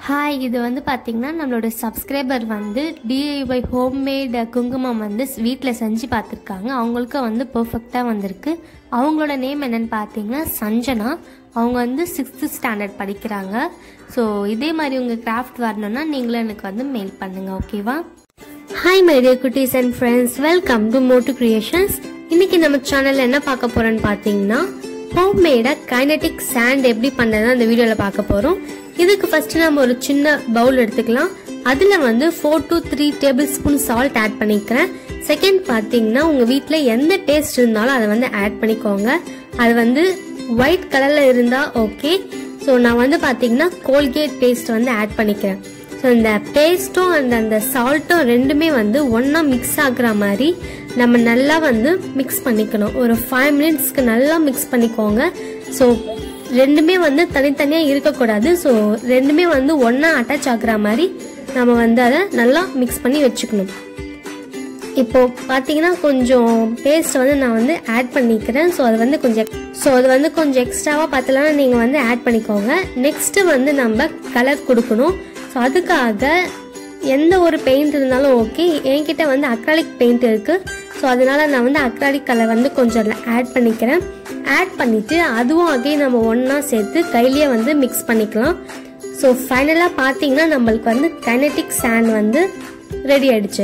hi இது வந்து பார்த்தீங்கன்னா நம்மளோட சப்ஸ்கிரைபர் வந்து டிஐஒய் ஹோம்மேட் குங்குமம் வந்து வீட்டில் செஞ்சு பார்த்துருக்காங்க அவங்களுக்கு வந்து பர்ஃபெக்டாக வந்திருக்கு அவங்களோட நேம் என்னன்னு பார்த்தீங்கன்னா சஞ்சனா அவங்க வந்து சிக்ஸ்த்து ஸ்டாண்டர்ட் படிக்கிறாங்க ஸோ இதே மாதிரி உங்கள் கிராஃப்ட் வரணும்னா நீங்களும் எனக்கு வந்து மெயில் பண்ணுங்கள் ஓகேவா ஹாய் மை டியர் குட்டீஸ் and friends welcome to Mottu creations இன்னைக்கு நம்ம சேனல்ல என்ன பார்க்க போறோம்னு பார்த்தீங்கன்னா ஹோம்மேடா கைனடிக் சாண்ட் எப்படி பண்ணுறது அந்த வீடியோவில் பார்க்க போகிறோம் இதுக்கு ஃபர்ஸ்ட் நம்ம ஒரு சின்ன பவுல் எடுத்துக்கலாம் அதில் வந்து four to three tablespoon salt add பண்ணிக்கிறேன் செகண்ட் பார்த்தீங்கன்னா உங்கள் வீட்டில் எந்த டேஸ்ட் இருந்தாலும் அதை வந்து ஆட் பண்ணிக்கோங்க அது வந்து ஒயிட் கலரில் இருந்தால் ஓகே ஸோ நான் வந்து பார்த்தீங்கன்னா கோல்கேட் பேஸ்ட் வந்து ஆட் பண்ணிக்கிறேன் ஸோ இந்த பேஸ்ட்டும் அந்த அந்த சால்ட்டும் ரெண்டுமே வந்து ஒன்றா மிக்ஸ் ஆகுற மாதிரி நம்ம நல்லா வந்து மிக்ஸ் பண்ணிக்கணும் ஒரு ஃபைவ் மினிட்ஸ்க்கு நல்லா மிக்ஸ் பண்ணிக்கோங்க ஸோ ரெண்டுமே வந்து தனித்தனியாக இருக்கக்கூடாது ஸோ ரெண்டுமே வந்து ஒன்றா அட்டாச் ஆகுற மாதிரி நம்ம வந்து அதை நல்லா மிக்ஸ் பண்ணி வச்சுக்கணும் இப்போ பார்த்தீங்கன்னா கொஞ்சம் பேஸ்ட் வந்து நான் வந்து ஆட் பண்ணிக்கிறேன் ஸோ அது வந்து கொஞ்சம் ஸோ அது வந்து கொஞ்சம் எக்ஸ்ட்ராவாக பார்த்தலன்னா நீங்கள் வந்து ஆட் பண்ணிக்கோங்க நெக்ஸ்ட்டு வந்து நம்ம கலர் கொடுக்கணும் ஸோ அதுக்காக எந்த ஒரு பெயிண்ட் இருந்தாலும் ஓகே என்கிட்ட வந்து அக்ராலிக் பெயிண்ட் இருக்குது ஸோ அதனால நான் வந்து அக்ராலிக் கலர் வந்து கொஞ்சம் ஆட் பண்ணிக்கிறேன் ஆட் பண்ணிவிட்டு அதுவும் அகைன் நம்ம ஒன்றா சேர்த்து கையிலேயே வந்து மிக்ஸ் பண்ணிக்கலாம் ஸோ ஃபைனலாக பார்த்தீங்கன்னா நம்மளுக்கு வந்து கைனட்டிக் சாண்ட் வந்து ரெடி ஆயிடுச்சு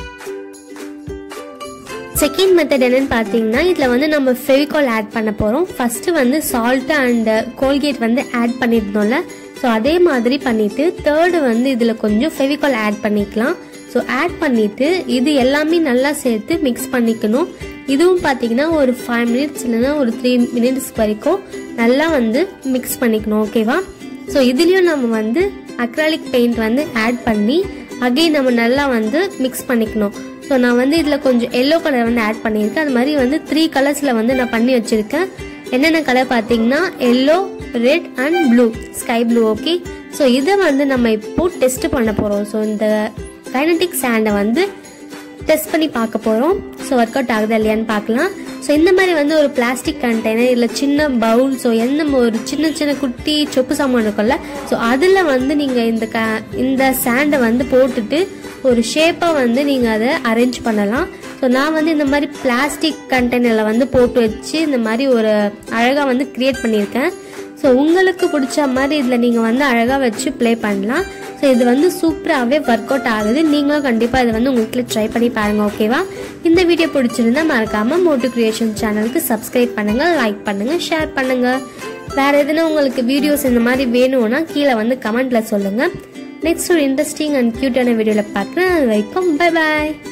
செகண்ட் மெத்தட் என்னன்னு பார்த்தீங்கன்னா இதில் வந்து நம்ம ஃபெவிகால் ஆட் பண்ண போகிறோம் ஃபஸ்ட்டு வந்து சால்ட்டு அண்ட் கோல்கேட் வந்து ஆட் பண்ணியிருந்தோம்ல ஸோ அதே மாதிரி பண்ணிவிட்டு தேர்டு வந்து இதில் கொஞ்சம் ஃபெவிகால் ஆட் பண்ணிக்கலாம் ஸோ ஆட் பண்ணிவிட்டு இது எல்லாமே நல்லா சேர்த்து மிக்ஸ் பண்ணிக்கணும் இதுவும் பார்த்தீங்கன்னா ஒரு ஃபைவ் மினிட்ஸ் இல்லைன்னா ஒரு த்ரீ மினிட்ஸ் வரைக்கும் நல்லா வந்து மிக்ஸ் பண்ணிக்கணும் ஓகேவா ஸோ இதுலேயும் நம்ம வந்து அக்ராலிக் பெயிண்ட் வந்து ஆட் பண்ணி அகைன் நம்ம நல்லா வந்து மிக்ஸ் பண்ணிக்கணும் ஸோ நான் வந்து இதில் கொஞ்சம் எல்லோ கலர் வந்து ஆட் பண்ணியிருக்கேன் அது மாதிரி வந்து த்ரீ கலர்ஸில் வந்து நான் பண்ணி வச்சுருக்கேன் என்னென்ன கலர் பார்த்தீங்கன்னா yellow red and blue sky blue okay so இதை வந்து நம்ம இப்போ டெஸ்ட் பண்ண போகிறோம் ஸோ இந்த கைனட்டிக் சாண்டை வந்து டெஸ்ட் பண்ணி பார்க்க போகிறோம் ஸோ ஒர்க் அவுட் ஆகுதா இல்லையான்னு பார்க்கலாம் ஸோ இந்த மாதிரி வந்து ஒரு பிளாஸ்டிக் கண்டெய்னர் இல்லை சின்ன பவுல் ஸோ எந்த ஒரு சின்ன சின்ன குட்டி சொப்பு சாமான் இருக்கும்ல ஸோ அதில் வந்து நீங்கள் இந்த க இந்த சாண்டை வந்து போட்டுட்டு ஒரு ஷேப்பாக வந்து நீங்கள் அதை அரேஞ்ச் பண்ணலாம் ஸோ நான் வந்து இந்த மாதிரி பிளாஸ்டிக் கண்டெய்னரில் வந்து போட்டு வச்சு இந்த மாதிரி ஒரு அழகாக வந்து க்ரியேட் பண்ணியிருக்கேன் ஸோ உங்களுக்கு பிடிச்ச மாதிரி இதில் நீங்கள் வந்து அழகாக வச்சு ப்ளே பண்ணலாம் ஸோ இது வந்து சூப்பராகவே ஒர்க் அவுட் ஆகுது நீங்களும் கண்டிப்பாக இதை வந்து உங்கள் வீட்டில் ட்ரை பண்ணி பாருங்கள் ஓகேவா இந்த வீடியோ பிடிச்சிருந்தா மறக்காமல் மோட்டு கிரியேஷன் சேனலுக்கு சப்ஸ்கிரைப் பண்ணுங்கள் லைக் பண்ணுங்கள் ஷேர் பண்ணுங்கள் வேறு எதுனா உங்களுக்கு வீடியோஸ் இந்த மாதிரி வேணும்னா கீழே வந்து கமெண்ட்டில் சொல்லுங்கள் நெக்ஸ்ட் ஒரு இன்ட்ரெஸ்டிங் அண்ட் க்யூட்டான வீடியோவில் பார்க்குறேன் அது வரைக்கும் பை பாய்